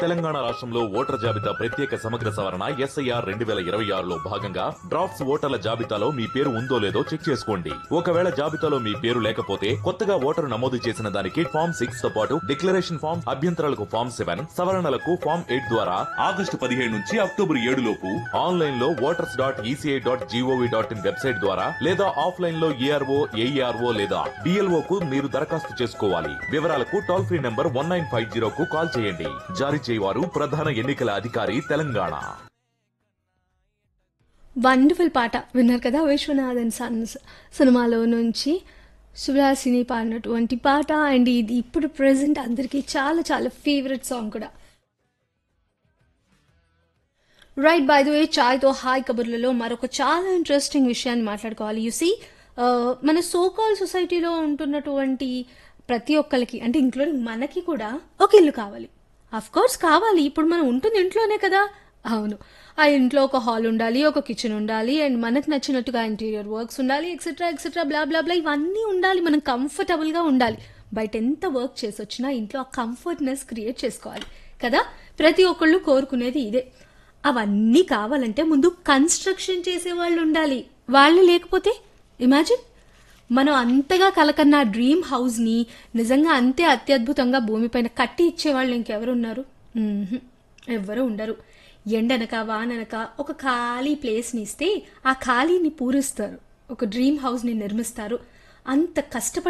తెలంగాణ రాష్ట్రంలో ఓటర్ జాబితా ప్రత్యేక సమగ్ర సవరణ ఎస్ఐఆర్ రెండు వేల ఇరవై ఆరులో భాగంగా డ్రాఫ్ట్స్ ఓటర్ల జాబితాలో మీ పేరు ఉందో లేదో చెక్ చేసుకోండి ఒకవేళ జాబితాలో మీ పేరు లేకపోతే కొత్తగా ఓటరు నమోదు చేసిన దానికి ఫామ్ సిక్స్ తో పాటు డిక్లరేషన్ ఫామ్ అభ్యంతరాలకు ఫామ్ సెవెన్ సవరణలకు ఫామ్ ఎయిట్ ద్వారా ఆగస్టు పదిహేడు నుంచి అక్టోబర్ ఏడు లోపు ఆన్లైన్ లో voters dot ECI dot GOV dot in website ద్వారా లేదా ఆఫ్లైన్ లో ఏఆర్ఓ ఏఈఆర్ఓ లేదా డిఎల్ఓ కు మీరు దరఖాస్తు చేసుకోవాలి వివరాలకు toll free number one nine five zero కు కాల్ చేయండి జారీ చేయవారు ప్రధాన ఎన్నికల అధికారి తెలంగాణ వండర్ఫుల్ పాట విన్నారు కదా విశ్వనాథన్ సన్స్ సినిమాలో నుంచి సుహాసిని పాడినటువంటి పాట అండ్ ఇది ఇప్పుడు ప్రెసెంట్ అందరికీ చాలా చాలా ఫేవరెట్ సాంగ్ కూడా రైట్ బై ద వే చాయ్తో హాయ్ కబుర్లలో మరొక చాలా ఇంట్రెస్టింగ్ విషయాన్ని మాట్లాడుకోవాలి యూసి మన సోకాల్ సొసైటీలో ఉంటున్నటువంటి ప్రతి ఒక్కరికి అంటే ఇంక్లూడింగ్ మనకి కూడా ఒక ఇల్లు కావాలి అఫ్ కోర్స్ కావాలి ఇప్పుడు మనం ఉంటుంది ఇంట్లోనే కదా అవును ఆ ఇంట్లో ఒక హాల్ ఉండాలి ఒక కిచెన్ ఉండాలి అండ్ మనకు నచ్చినట్టుగా ఇంటీరియర్ వర్క్స్ ఉండాలి etcetera etcetera blah blah blah ఇవన్నీ ఉండాలి మనం కంఫర్టబుల్గా ఉండాలి బయట ఎంత వర్క్ చేసి వచ్చినా ఇంట్లో ఆ కంఫర్ట్నెస్ క్రియేట్ చేసుకోవాలి కదా ప్రతి ఒక్కళ్ళు కోరుకునేది ఇదే అవన్నీ కావాలంటే ముందు కన్స్ట్రక్షన్ చేసే వాళ్ళు ఉండాలి వాళ్ళు లేకపోతే ఇమాజిన్ మనం అంతగా కలకన్న డ్రీమ్ హౌస్ని నిజంగా అంతే అత్యద్భుతంగా భూమిపైన కట్టి ఇచ్చేవాళ్ళు ఇంకెవరు ఉన్నారు మ్మ్హ్. ఎవ్వరూ ఉండరు ఎండనక వాననక ఒక ఖాళీ ప్లేస్ని ఇస్తే ఆ ఖాళీని పూరిస్తారు ఒక డ్రీమ్ హౌస్ని నిర్మిస్తారు అంత కష్టపడి